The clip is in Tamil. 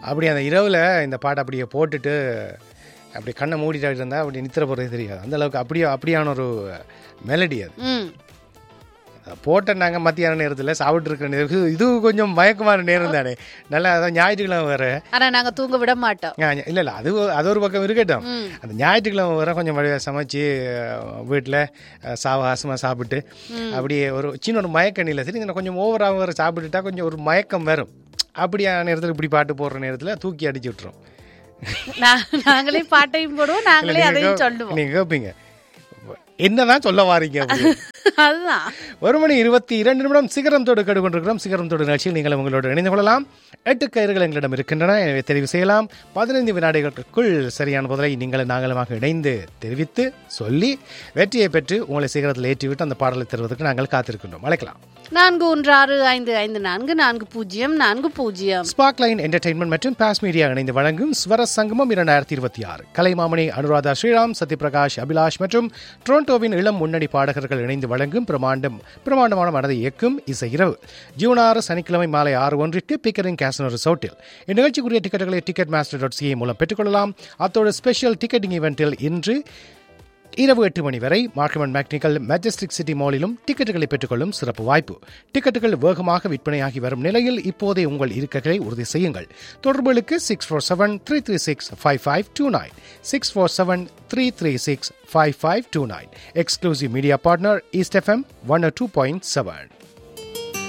அப்படி அந்த இரவில் இந்த பாட்டை அப்படியே போட்டுட்டு அப்படி கண்ணை மூடிட்டு இருந்தால் அப்படி நித்திர போகிறது தெரியாது அந்த அளவுக்கு அப்படியே அப்படியான ஒரு மெலடி அது ம் அதை போட்ட நாங்கள் மத்தியான நேரத்தில் சாப்பிட்டு இருக்கிற நேரம் இது கொஞ்சம் மயக்கமான நேரம் தானே நல்லா அதான் ஞாயிற்றுக்கிழமை வேறு ஆனா நாங்க தூங்க விட மாட்டோம் இல்லை இல்லை அது ஒரு- அது ஒரு பக்கம் இருக்கட்டும் ம். அந்த ஞாயிற்றுக்கிழமை வர கொஞ்சம் வழியாக சமைச்சு வீட்டில் சாவகாசமாக சாப்பிட்டு அப்படியே ஒரு சின்ன ஒரு மயக்க நிலை சரி இந்த கொஞ்சம் ஓவராக வர சாப்பிட்டுட்டா கொஞ்சம் ஒரு மயக்கம் வரும் அப்படியான நேரத்தில் இப்படி பாட்டு போடுற நேரத்தில் தூக்கி அடிச்சு விட்டுரும் நா- நாங்களே பாட்டையும் போடுவோம் நாங்களே அதையும் சொல்லுவோம் நீங்கள் கேட்பீங்க என்னதான் சொல்ல வாரீங்க அப்படின்னு. அதுதான் ஒரு மணி இருபத்தி இரண்டு நிமிடம் சிகரம் தொடு கடு கொண்டிருக்கிறோம் சிகரம் தொடு நிகழ்ச்சியில் நீங்கள் உங்களோடு இணைந்து கொள்ளலாம் எட்டு கயிறுகள் எங்களிடம் இருக்கின்றன எனவே தெரிவு செய்யலாம் பதினைந்து வினாடிகளுக்குள் சரியான பதிலை நீங்களும் நாங்களுமாக இணைந்து தெரிவித்து சொல்லி வெற்றியை பெற்று உங்களை சிகரத்தில் ஏற்றிவிட்டு அந்த பாடலை தருவதற்கு நாங்கள் காத்திருக்கின்றோம் அழைக்கலாம் நான்கு ஒன்று ஆறு ஐந்து ஐந்து நான்கு நான்கு பூஜ்ஜியம் நான்கு பூஜ்ஜியம் ஸ்பார்க் லைன் என்டர்டைன்மெண்ட் மற்றும் பாஸ் மீடியா இணைந்து வழங்கும் ஸ்வர சங்கமம் இரண்டாயிரத்தி இருபத்தி ஆறு கலைமாமணி அனுராதா ஸ்ரீராம் சத்யபிரகாஷ் அபிலாஷ் மற்றும் டொரண்டோவின் இளம் முன்னணி பாடகர்கள் இணைந்து வழங்கும் பிரமாண்டம் பிரமாண்டமான மனதை இயக்கும் இசை இரவு ஜூன் ஆறு சனிக்கிழமை மாலை ஆறு ஒன்றிற்கு பிக்கரிங் கேசனோ ரிசோர்ட்டில் இந்நிகழ்ச்சிக்குரிய டிக்கெட்டுகளை டிக்கெட் மாஸ்டர் டாட் சிஏ மூலம் பெற்றுக்கொள்ளலாம் அத்தோடு ஸ்பெஷல் டிக்கெட்டிங் ஈவெண்டில் இன்று இரவு எட்டு மணி வரை மார்க்கமன் மேக்னிக்கல் மெஜஸ்டிக் சிட்டி மாலிலும் டிக்கெட்டுகளை பெற்றுக்கொள்ளும் சிறப்பு வாய்ப்பு டிக்கெட்டுகள் வேகமாக விற்பனையாகி வரும் நிலையில் இப்போதே உங்கள் இருக்கைகளை உறுதி செய்யுங்கள் தொடர்புகளுக்கு six four seven three three six five five two nine six four seven three three six five five two nine exclusive media partner east FM one two point seven